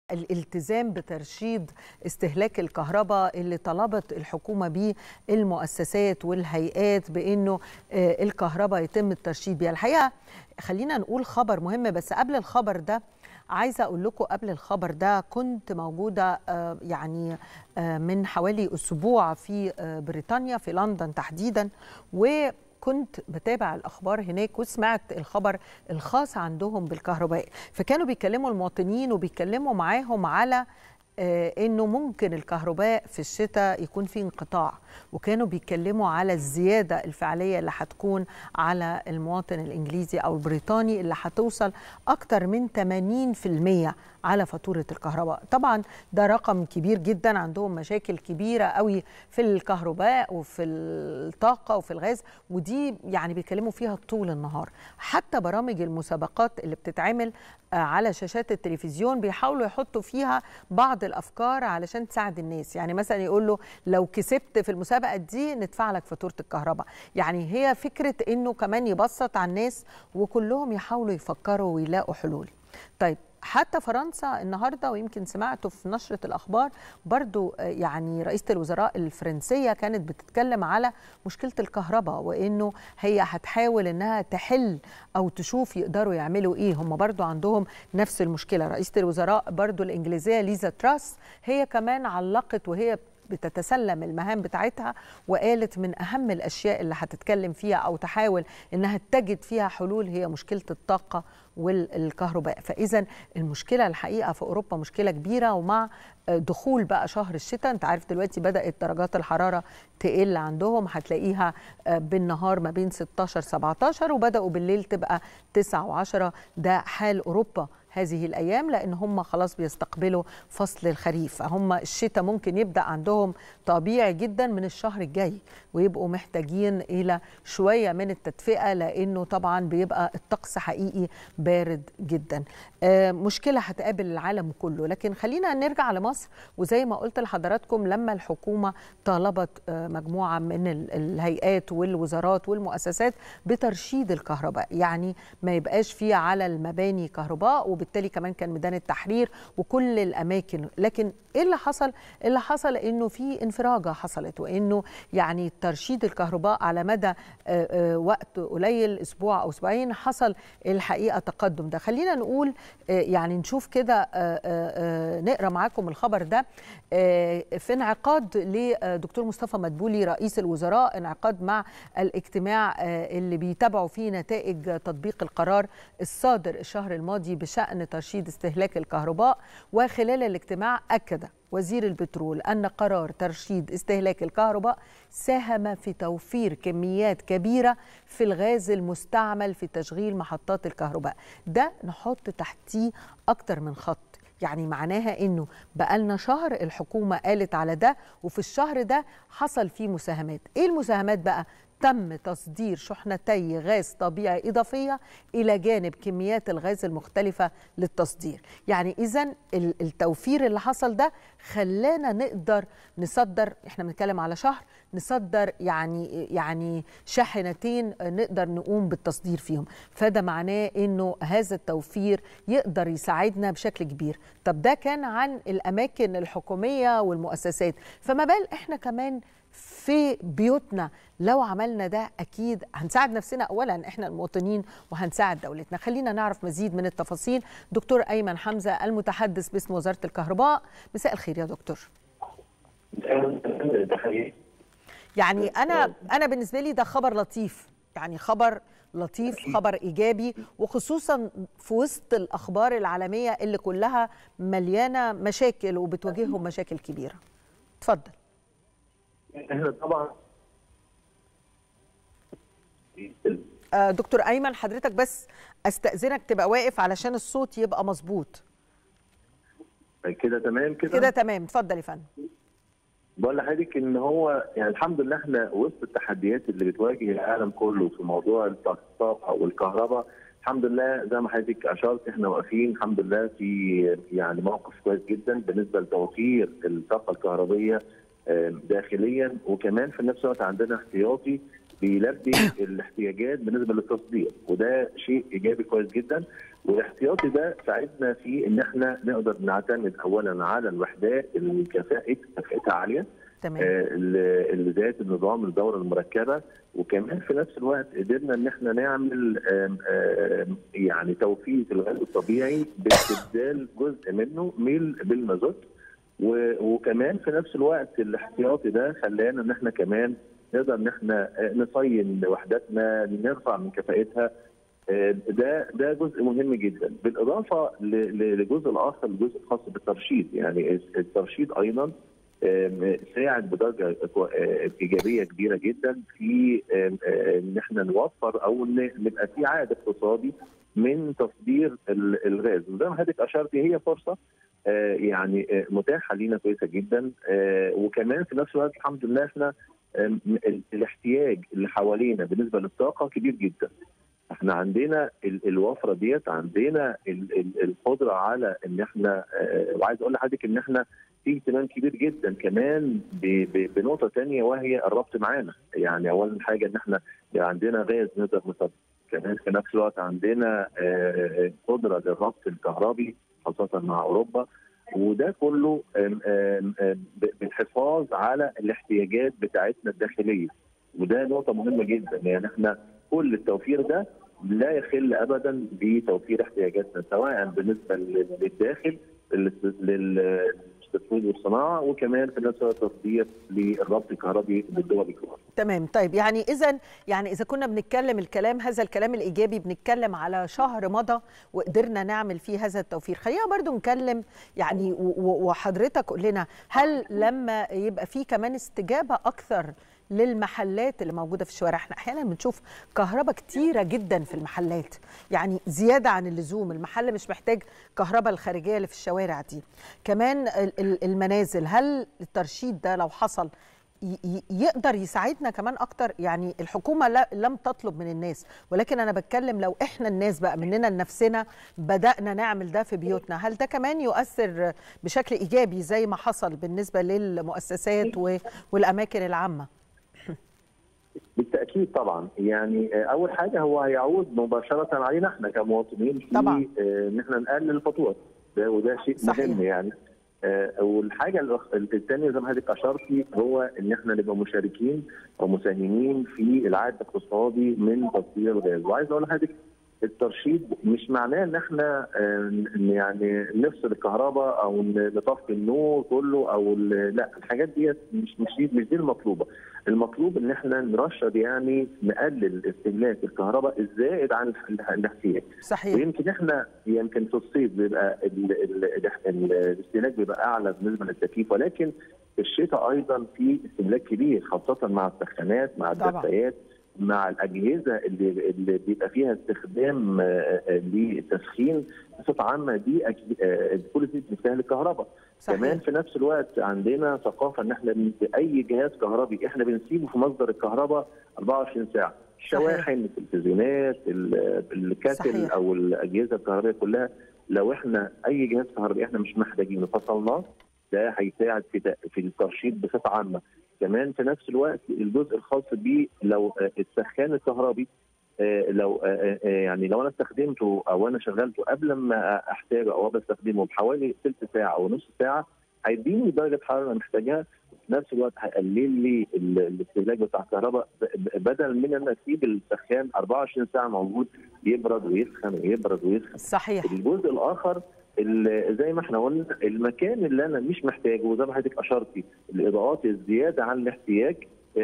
الالتزام بترشيد استهلاك الكهرباء اللي طلبت الحكومه بيه المؤسسات والهيئات بانه الكهرباء يتم الترشيد بيها الحقيقه خلينا نقول خبر مهم بس قبل الخبر ده عايزه اقول لكم قبل الخبر ده كنت موجوده يعني من حوالي اسبوع في بريطانيا في لندن تحديدا و كنت بتابع الاخبار هناك وسمعت الخبر الخاص عندهم بالكهرباء فكانوا بيكلموا المواطنين وبيتكلموا معاهم على انه ممكن الكهرباء في الشتاء يكون في انقطاع وكانوا بيتكلموا على الزياده الفعليه اللي هتكون على المواطن الانجليزي او البريطاني اللي هتوصل اكتر من 80% على فاتوره الكهرباء طبعا ده رقم كبير جدا عندهم مشاكل كبيره قوي في الكهرباء وفي الطاقه وفي الغاز ودي يعني بيتكلموا فيها طول النهار حتى برامج المسابقات اللي بتتعمل على شاشات التلفزيون بيحاولوا يحطوا فيها بعض الافكار علشان تساعد الناس يعني مثلا يقول له لو كسبت في المسابقه دي ندفع لك فاتوره الكهرباء يعني هي فكره انه كمان يبسط على الناس وكلهم يحاولوا يفكروا ويلاقوا حلول طيب حتى فرنسا النهارده ويمكن سمعته في نشره الاخبار برضو يعني رئيسه الوزراء الفرنسيه كانت بتتكلم على مشكله الكهرباء وانه هي هتحاول انها تحل او تشوف يقدروا يعملوا ايه هم برضو عندهم نفس المشكله رئيسه الوزراء برضو الانجليزيه ليزا تراس هي كمان علقت وهي بتتسلم المهام بتاعتها وقالت من اهم الاشياء اللي هتتكلم فيها او تحاول انها تجد فيها حلول هي مشكله الطاقه والكهرباء فاذا المشكله الحقيقه في اوروبا مشكله كبيره ومع دخول بقى شهر الشتاء انت عارف دلوقتي بدات درجات الحراره تقل عندهم هتلاقيها بالنهار ما بين 16 17 وبداوا بالليل تبقى 9 و10 ده حال اوروبا هذه الايام لان هم خلاص بيستقبلوا فصل الخريف هم الشتاء ممكن يبدا عندهم طبيعي جدا من الشهر الجاي ويبقوا محتاجين الى شويه من التدفئه لانه طبعا بيبقى الطقس حقيقي بارد جدا مشكله هتقابل العالم كله لكن خلينا نرجع لمصر وزي ما قلت لحضراتكم لما الحكومه طالبت مجموعه من الهيئات والوزارات والمؤسسات بترشيد الكهرباء يعني ما يبقاش فيه على المباني كهرباء وبالتالي كمان كان ميدان التحرير وكل الاماكن لكن ايه اللي حصل اللي حصل انه في انفراجه حصلت وانه يعني ترشيد الكهرباء على مدى وقت قليل اسبوع او اسبوعين حصل الحقيقه تقدم ده خلينا نقول يعني نشوف كده نقرا معاكم الخبر ده في انعقاد لدكتور مصطفى مدبولي رئيس الوزراء انعقاد مع الاجتماع اللي بيتابعوا فيه نتائج تطبيق القرار الصادر الشهر الماضي بشان ترشيد استهلاك الكهرباء وخلال الاجتماع اكد وزير البترول أن قرار ترشيد استهلاك الكهرباء ساهم في توفير كميات كبيرة في الغاز المستعمل في تشغيل محطات الكهرباء ده نحط تحتيه أكتر من خط يعني معناها انه بقالنا شهر الحكومه قالت على ده وفي الشهر ده حصل فيه مساهمات ايه المساهمات بقى تم تصدير شحنتي غاز طبيعي إضافية إلى جانب كميات الغاز المختلفة للتصدير يعني إذا التوفير اللي حصل ده خلانا نقدر نصدر إحنا بنتكلم على شهر نصدر يعني يعني شاحنتين نقدر نقوم بالتصدير فيهم فده معناه انه هذا التوفير يقدر يساعدنا بشكل كبير طب ده كان عن الاماكن الحكوميه والمؤسسات فما بال احنا كمان في بيوتنا لو عملنا ده اكيد هنساعد نفسنا اولا احنا المواطنين وهنساعد دولتنا خلينا نعرف مزيد من التفاصيل دكتور ايمن حمزه المتحدث باسم وزاره الكهرباء مساء الخير يا دكتور يعني انا انا بالنسبه لي ده خبر لطيف يعني خبر لطيف خبر ايجابي وخصوصا في وسط الاخبار العالميه اللي كلها مليانه مشاكل وبتواجههم مشاكل كبيره اتفضل احنا طبعا آه دكتور ايمن حضرتك بس استاذنك تبقى واقف علشان الصوت يبقى مظبوط كده تمام كده كده تمام اتفضل يا فندم بقول لحضرتك ان هو يعني الحمد لله احنا وسط التحديات اللي بتواجه العالم كله في موضوع الطاقه والكهرباء الحمد لله زي ما حضرتك اشرت احنا واقفين الحمد لله في يعني موقف كويس جدا بالنسبه لتوفير الطاقه الكهربيه داخليا وكمان في نفس الوقت عندنا احتياطي بيلبي الاحتياجات بالنسبه للتصدير وده شيء ايجابي كويس جدا والاحتياطي ده ساعدنا في ان احنا نقدر نعتمد اولا على الوحدات اللي كفاءه كفاءتها عاليه تمام اللي ذات النظام الدوره المركبه وكمان في نفس الوقت قدرنا ان احنا نعمل آم آم يعني توفير الغاز الطبيعي باستبدال جزء منه ميل بالمازوت وكمان في نفس الوقت الاحتياطي ده خلانا ان احنا كمان نقدر ان احنا نصين وحداتنا نرفع من كفاءتها ده ده جزء مهم جدا بالاضافه للجزء الاخر الجزء الخاص بالترشيد يعني الترشيد ايضا ساعد بدرجه ايجابيه كبيره جدا في ان احنا نوفر او نبقى في عائد اقتصادي من تصدير الغاز وزي ما حضرتك اشرتي هي فرصه يعني متاحه لينا كويسه جدا وكمان في نفس الوقت الحمد لله احنا الاحتياج اللي حوالينا بالنسبه للطاقه كبير جدا احنا عندنا الوفره ديت عندنا القدره على ان احنا وعايز اقول لحضرتك ان احنا في اهتمام كبير جدا كمان بنقطه ثانيه وهي الربط معانا يعني اولا حاجه ان احنا عندنا غاز نقدر نصدر كمان في نفس الوقت عندنا قدره للربط الكهربي خاصه مع اوروبا وده كله بالحفاظ على الاحتياجات بتاعتنا الداخليه وده نقطه مهمه جدا يعني احنا كل التوفير ده لا يخل ابدا بتوفير احتياجاتنا سواء بالنسبه للداخل للتسويق والصناعه وكمان في نفس الوقت تصدير للربط الكهربي بالدول الكبرى. تمام طيب يعني اذا يعني اذا كنا بنتكلم الكلام هذا الكلام الايجابي بنتكلم على شهر مضى وقدرنا نعمل فيه هذا التوفير خلينا برضو نتكلم يعني وحضرتك قول لنا هل لما يبقى في كمان استجابه اكثر للمحلات اللي موجوده في الشوارع احنا احيانا بنشوف كهرباء كتيره جدا في المحلات يعني زياده عن اللزوم المحل مش محتاج كهرباء الخارجيه اللي في الشوارع دي كمان المنازل هل الترشيد ده لو حصل يقدر يساعدنا كمان اكتر يعني الحكومه لم تطلب من الناس ولكن انا بتكلم لو احنا الناس بقى مننا لنفسنا بدانا نعمل ده في بيوتنا هل ده كمان يؤثر بشكل ايجابي زي ما حصل بالنسبه للمؤسسات والاماكن العامه بالتاكيد طبعا يعني اول حاجه هو هيعود مباشره علينا احنا كمواطنين في طبعا. ان احنا نقلل الفاتوره ده وده شيء صحيح. مهم يعني والحاجه الثانيه زي ما حضرتك اشرتي هو ان احنا نبقى مشاركين او مساهمين في العائد الاقتصادي من تصدير الغاز وعايز اقول لحضرتك الترشيد مش معناه ان احنا يعني نفصل الكهرباء او نطفي النور كله او لا الحاجات ديت مش مش دي مش دي المطلوبه المطلوب ان احنا نرشد يعني نقلل استهلاك الكهرباء الزائد عن الاحتياج صحيح ويمكن احنا يمكن في الصيف بيبقى الاستهلاك بيبقى اعلى بالنسبه للتكييف ولكن في الشتاء ايضا في استهلاك كبير خاصه مع السخانات مع الدفايات مع الاجهزه اللي اللي بيبقى فيها استخدام للتسخين بصفه عامه دي كل دي بتستهلك كهرباء كمان في نفس الوقت عندنا ثقافه ان احنا اي جهاز كهربي احنا بنسيبه في مصدر الكهرباء 24 ساعه الشواحن التلفزيونات الكاتل صحيح. او الاجهزه الكهربائيه كلها لو احنا اي جهاز كهربي احنا مش محتاجينه فصلناه ده هيساعد في في الترشيد بصفه عامه كمان في نفس الوقت الجزء الخاص بيه لو السخان الكهربي لو يعني لو انا استخدمته او انا شغلته قبل ما احتاجه او بستخدمه بحوالي ثلث ساعه او نص ساعه هيديني درجه حراره انا محتاجها في نفس الوقت هيقلل لي الاستهلاك بتاع الكهرباء بدل من ان اسيب السخان 24 ساعه موجود يبرد ويسخن ويبرد ويسخن صحيح الجزء الاخر زي ما احنا قلنا المكان اللي انا مش محتاجه وزي ما حضرتك اشرتي الاضاءات الزياده عن الاحتياج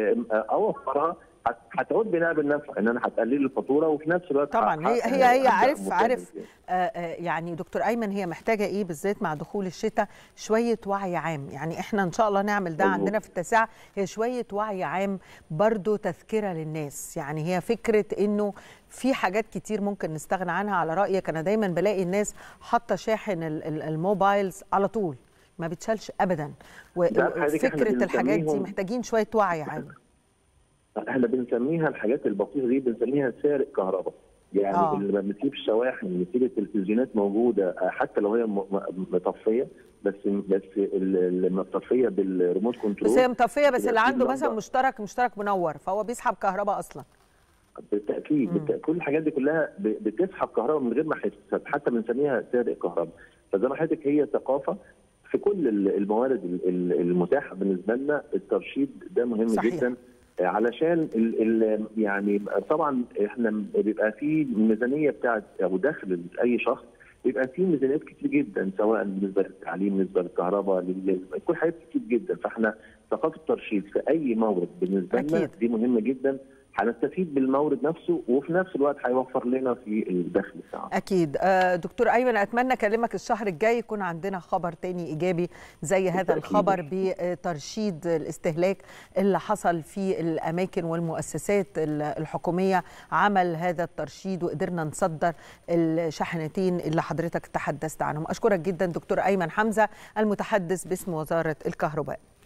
اوفرها هتعود بناء بالنفع ان انا هتقلل الفاتوره وفي نفس الوقت طبعا هي هي هي عارف عارف آه يعني دكتور ايمن هي محتاجه ايه بالذات مع دخول الشتاء شويه وعي عام يعني احنا ان شاء الله نعمل ده عندنا في التاسعه هي شويه وعي عام برضو تذكره للناس يعني هي فكره انه في حاجات كتير ممكن نستغنى عنها على رايك انا دايما بلاقي الناس حاطه شاحن الموبايلز على طول ما بتشالش ابدا وفكره الحاجات دي محتاجين شويه وعي عام احنا بنسميها الحاجات البسيطه دي بنسميها سارق كهرباء يعني آه. اللي ما بنسيب الشواحن بنسيب التلفزيونات موجوده حتى لو هي مطفيه بس بس المطفيه بالريموت كنترول بس هي مطفيه بس يبقى اللي في عنده لمبة. مثلا مشترك مشترك منور فهو بيسحب كهرباء اصلا بالتاكيد بالتأكيد. كل الحاجات دي كلها ب- بتسحب كهرباء من غير ما يحس حتى بنسميها سابق كهرباء فزي ما حضرتك هي ثقافه في كل ال- الموارد ال- ال- المتاحه بالنسبه لنا الترشيد ده مهم صحيح. جدا علشان ال ال يعني طبعا احنا بيبقى في ميزانيه بتاعت او دخل اي شخص بيبقى في ميزانيات كتير جدا سواء بالنسبه للتعليم بالنسبه للكهرباء لل- كل حاجات كتير جدا فاحنا ثقافه الترشيد في اي مورد بالنسبه لنا أكيد. دي مهمه جدا هنستفيد بالمورد نفسه وفي نفس الوقت هيوفر لنا في الدخل بتاعه اكيد آه، دكتور ايمن اتمنى اكلمك الشهر الجاي يكون عندنا خبر تاني ايجابي زي هذا بالتأكيد. الخبر بترشيد الاستهلاك اللي حصل في الاماكن والمؤسسات ال- الحكوميه عمل هذا الترشيد وقدرنا نصدر الشاحنتين اللي حضرتك تحدثت عنهم اشكرك جدا دكتور ايمن حمزه المتحدث باسم وزاره الكهرباء